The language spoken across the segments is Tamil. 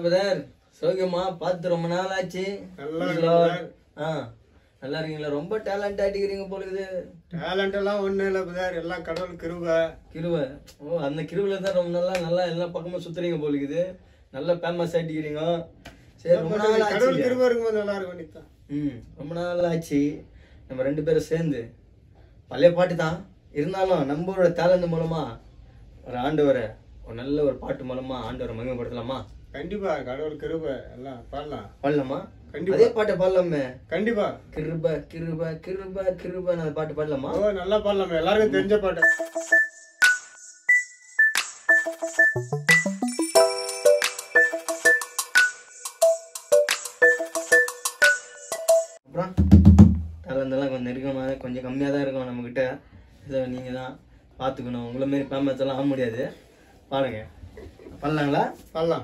பிரதர் சௌக்கியமா பார்த்து ரொம்ப நாள் ஆச்சு நல்லா நீங்களா? இருக்கேன் ஆ நல்லா இருக்கீங்களா ரொம்ப டேலண்ட் ஆட்டிக்கிறீங்க போல இருக்குது டேலண்ட் எல்லாம் ஒண்ணும் இல்ல பிரதர் எல்லாம் கடவுள் கிருபை கிருவை ஓ அந்த கிருவில தான் ரொம்ப நல்லா நல்லா எல்லா பக்கமும் சுத்துறீங்க போல இருக்குது நல்லா ஃபேமஸ் ஆட்டிக்கிறீங்க சரி ரொம்ப நாள் ஆச்சு கடவுள் இல்லையா? கிருபை இருக்கும்போது நல்லா இருக்கும் நித்தா ம் ரொம்ப நாள் ஆச்சு நம்ம ரெண்டு பேரும் சேர்ந்து பழைய பாட்டு தான் இருந்தாலும் நம்மளோட டேலண்ட் மூலமா ஒரு ஆண்டவரை ஒரு நல்ல ஒரு பாட்டு மூலமா ஆண்டவரை மகிமைப்படுத்தலாமா கண்டிப்பா கடவுள் கிருபை எல்லாம் பாடலாம் பாடலாமா கண்டிப்பா. அதே பாட்டை பாடலாமே கண்டிப்பா கிருப கிருப கிருப கிருப அந்த பாட்டு பாடலாமா ஓ நல்லா பாடலாமே எல்லாருக்கும் தெரிஞ்ச பாட்டு அப்புறம் டேலண்ட் எல்லாம் கொஞ்சம் இருக்கணும் கொஞ்சம் கம்மியாக தான் இருக்கும் நம்மக்கிட்ட இதை நீங்கள் தான் பார்த்துக்கணும் உங்களை மாரி ஃபேமஸ் எல்லாம் ஆக முடியாது பாருங்க பாடலாங்களா பாடலாம்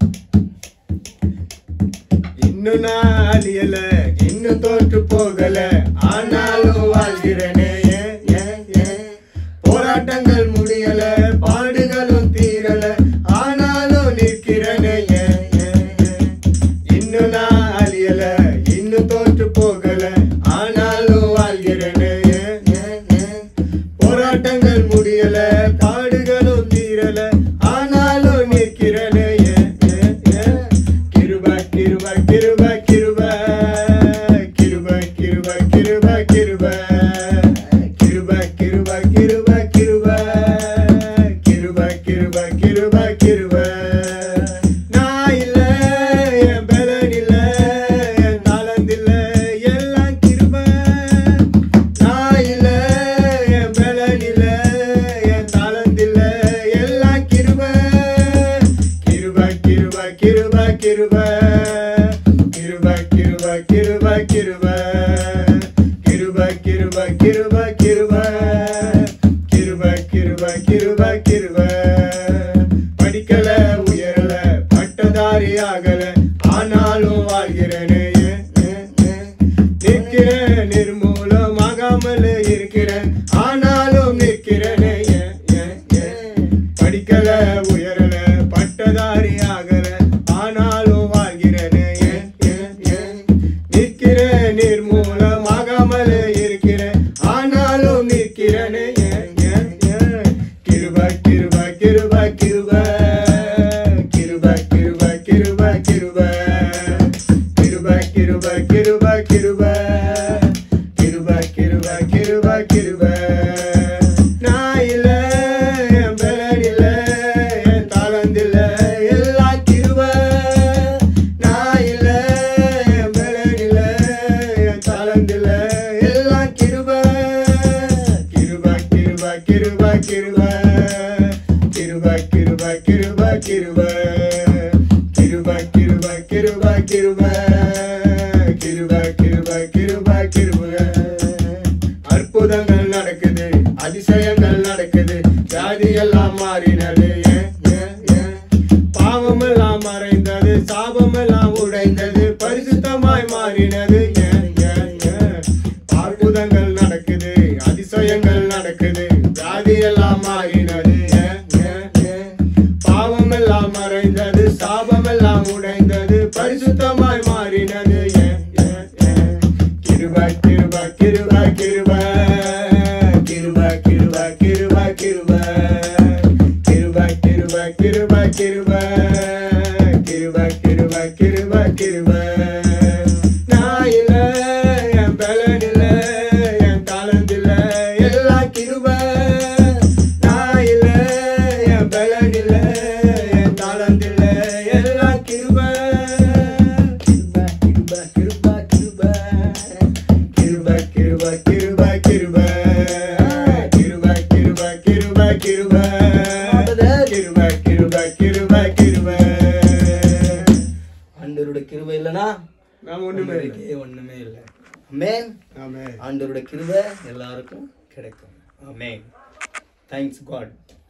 இன்னும் நான் அழியல இன்னும் தோற்று போகல ஆனாலும் வாழ்கிறேனே ஏன், ஏன், ஏன்? போராட்டங்கள் முடியல பாடுகளும் தீரல ஆனாலும் நிற்கிறேனே ஏன், ஏன், ஏன்? இன்னும் நான் அழியல இன்னும் தோற்று போகல ஆனாலும் வாழ்கிறேனே ஏன், ஏன், ஏன்? போராட்டங்கள் முடியல பாடுகளும் தீரல ஆனாலும் நிற்கிறேனே ஏன், ஏன், ஏன்? கிருப கிருப கிருப கிருப கிருப கிருப கிருப கிருப கிருப கிருப கிருப கிருப கிருப கிருப கிருப கிருப நான் இல்ல என் பலன் இல்ல என் தாளந்து இல்ல எல்லாம் கிருப நான் இல்ல என் பலன் இல்ல என் தாளந்து இல்ல எல்லாம் கிருப கிருப கிருப கிருப கிருப கிருப கிருப கிருப கிருப கிருப கிருப கிருப கிருப கிருப கிருப கிருப கிருப படிக்கல உயரல பட்டதாரி ஆகல ஆனாலும் வாழ்கிறேனே ஏன், ஏன், ஏன்? நிற்கிறேன் நிர்மூலமாகாமல் இருக்கிறேன் ஆனாலும் நிற்கிறேனே ஏன், ஏன், ஏன்? படிக்கல உயரல பட்டதாரி ஆகல ஆனாலும் வாழ்கிறேனே ஏன், ஏன், ஏன்? நிற்கிறேன் நிர்மூலமாகாமல் இருக்கிறேன் ஆனாலும் நிற்கிறேனே ஏன், ஏன், ஏன்? கிருப கிருப கிருப கிருப கிருப கிருப கிருப கிருப கிருப கிருப கிருப கிருப கிருப கிருப கிருப கிருப நான் இல்ல என் பலன் இல்ல என் தாளந்து இல்ல எல்லாம் கிருப நான் இல்ல என் பலன் இல்ல என் தாளந்து இல்ல எல்லாம் கிருப கிருப கிருப கிருப கிருப கிருப கிருப கிருப கிருப கிருப கிருப கிருப கிருப கிருப கிருப கிருப கிருப அற்புதங்கள் நடக்குது அதிசயங்கள் நடக்குது ஜாதி எல்லாம் மாறினது ஏன், ஏன், ஏன்? பாவம் எல்லாம் மறைந்தது சாபம் எல்லாம் உடைந்தது பரிசுத்தமாய் மாறினது ஏன், ஏன், ஏன்? அற்புதங்கள் நடக்குது அதிசயங்கள் நடக்குது ஜாதி எல்லாம் மாறினது ஏன், ஏன், ஏன்? பாவம் எல்லாம் மறைந்தது சாபம் எல்லாம் உடைந்தது பரிசுத்தமாய் மாறினது ஏன், ஏன், ஏன்? கிருப கிருப கிருப கிருப கிருப கிருப கிருப கிருப கிருப கிருப கிருப கிருப கிருப கிருப கிருப கிருப நான் இல்ல என் பலன் இல்ல என் தாளந்து இல்ல எல்லாம் கிருப நான் இல்ல என் பலன் இல்ல என் தாளந்து இல்ல எல்லாம் கிருப கிருப கிருப கிருப கிருப கிருப கிருப கிருப கிருப கிருப கிருப கிருப கிருப கிருப கிருப கிருப கிருப ஆண்டவரோட கிருபை இல்லைன்னா நாம் ஒண்ணுமே இல்லை நம்மளுக்கே ஒண்ணுமே இல்லை அமேன் ஆமே ஆண்டவரோட கிருபை எல்லாருக்கும் கிடைக்கும் அமேன் தேங்க்ஸ் காட்